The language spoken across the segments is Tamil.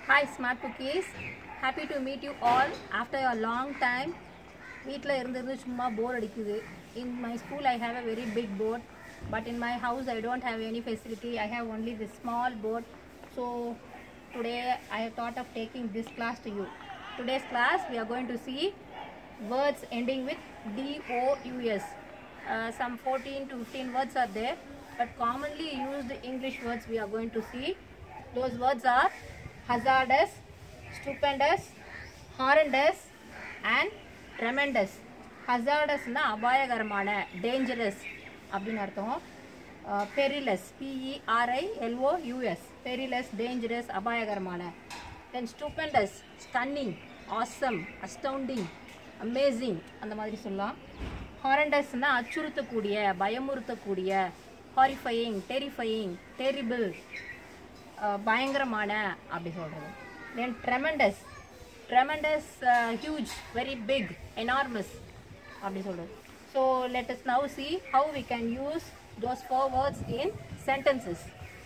Hi, Smart Cookies. Happy to meet you all after a long time. வீட்டில் இருந்திருந்து சும்மா போர் அடிக்குது in my school I have a very big board but in my house I don't have any facility I have only this small board so today I have thought of taking this class to you today's class we are going to see words ending with D-O-U-S. Uh, some 14 to 15 words are there, but commonly used English words we are going to see. Those words are hazardous, stupendous, horrendous, and tremendous. ஹசார்டஸ்னா அபாயகரமான டேஞ்சரஸ் அப்படின்னு அர்த்தம் perilous P E R I L O U S perilous dangerous அபாயகரமான then stupendous stunning awesome astounding amazing அந்த மாதிரி சொல்லலாம் ஹாரண்டஸ்னா அச்சுறுத்தக்கூடிய பயமுறுத்தக்கூடிய ஹாரிஃபையிங் டெரிஃபையிங் டெரிபிள் பயங்கரமான அப்படி சொல்கிறது then tremendous tremendous huge very big enormous அப்படி சொல்கிறது so let us now see how we can use those four words in sentences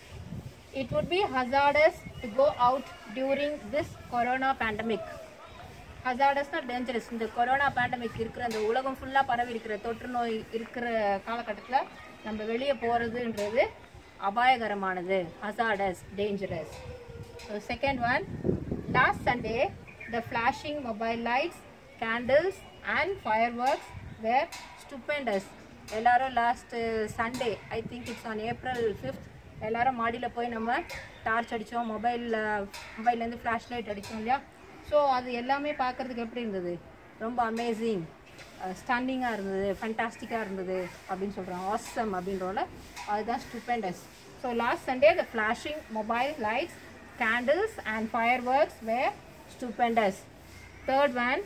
it would be hazardous to go out during this corona pandemic ஹசார்டஸ்னா டேஞ்சரஸ் இந்த கொரோனா பேண்டமிக் இருக்கிற அந்த உலகம் ஃபுல்லாக பரவி இருக்கிற தொற்று நோய் இருக்கிற காலகட்டத்தில் நம்ம வெளியே போகிறதுன்றது அபாயகரமானது hazardous dangerous so second one last Sunday the flashing mobile lights candles and fireworks were stupendous எல்லாரும் last Sunday I think it's on April fifth எல்லாரும் மாடியில் போய் நம்ம டார்ச் அடித்தோம் மொபைலில் மொபைல்லேருந்து ஃப்ளாஷ் லைட் அடித்தோம் இல்லையா ஸோ அது எல்லாமே பார்க்குறதுக்கு எப்படி இருந்தது ரொம்ப அமேசிங் ஸ்டன்னிங்காக இருந்தது ஃபண்டாஸ்டிக்காக இருந்தது அப்படின்னு சொல்கிறாங்க ஆசம் அப்படின்றோல அதுதான் stupendous so last Sunday the flashing mobile lights candles and fireworks were stupendous third one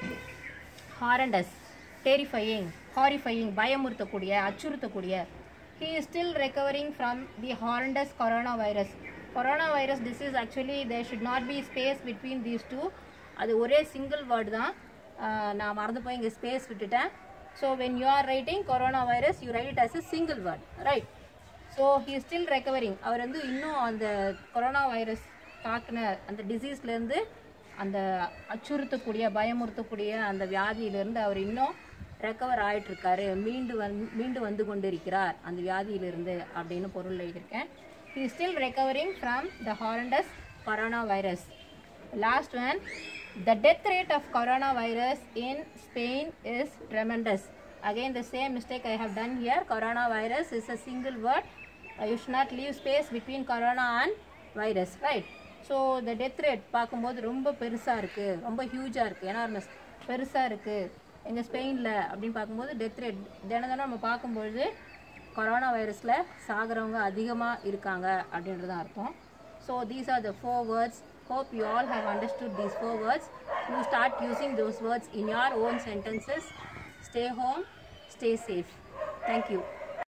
horrendous terrifying horrifying பயமுறுத்தக்கூடிய அச்சுறுத்தக்கூடிய he is still recovering from the horrendous corona virus corona virus disease actually they should not be space between these two அது ஒரே சிங்கிள் வேர்டு தான் ஆஹ் நான் மறந்து போய் இங்கே ஸ்பேஸ் விட்டுட்டேன் so when you are writing corona virus you write as a single word right so he still recovering அவர் வந்து இன்னும் அந்த கொரோனா வைரஸ் தாக்குன அந்த டிசீஸ்லேருந்து அந்த அச்சுறுத்தக்கூடிய பயமுறுத்தக்கூடிய அந்த வியாதியிலிருந்து அவர் இன்னும் ரெக்கவர் ஆயிட்டு இருக்காரு மீண்டு வந் மீண்டு வந்து கொண்டிருக்கிறார் அந்த வியாதியிலிருந்து அப்படின்னு பொருள் எழுதியிருக்கேன் he is still recovering from the horrendous coronavirus. Last one, the death rate of coronavirus in Spain is tremendous. Again, the same mistake I have done here. Coronavirus is a single word. Uh, you should not leave space between corona and virus, right? So the death rate பார்க்கும்போது ரொம்ப பெருசாக இருக்குது ரொம்ப ஹியூஜாக இருக்குது எனார்மஸ் பெருசாக இருக்குது எங்கள் ஸ்பெயினில் அப்படின்னு பார்க்கும்போது டெத் ரேட் தினம் தினம் நம்ம பார்க்கும்பொழுது கொரோனா வைரஸில் சாகிறவங்க அதிகமாக இருக்காங்க அப்படின்றது தான் அர்த்தம் so these are the four words hope you all have understood these four words you start using those words in your own sentences stay home stay safe thank you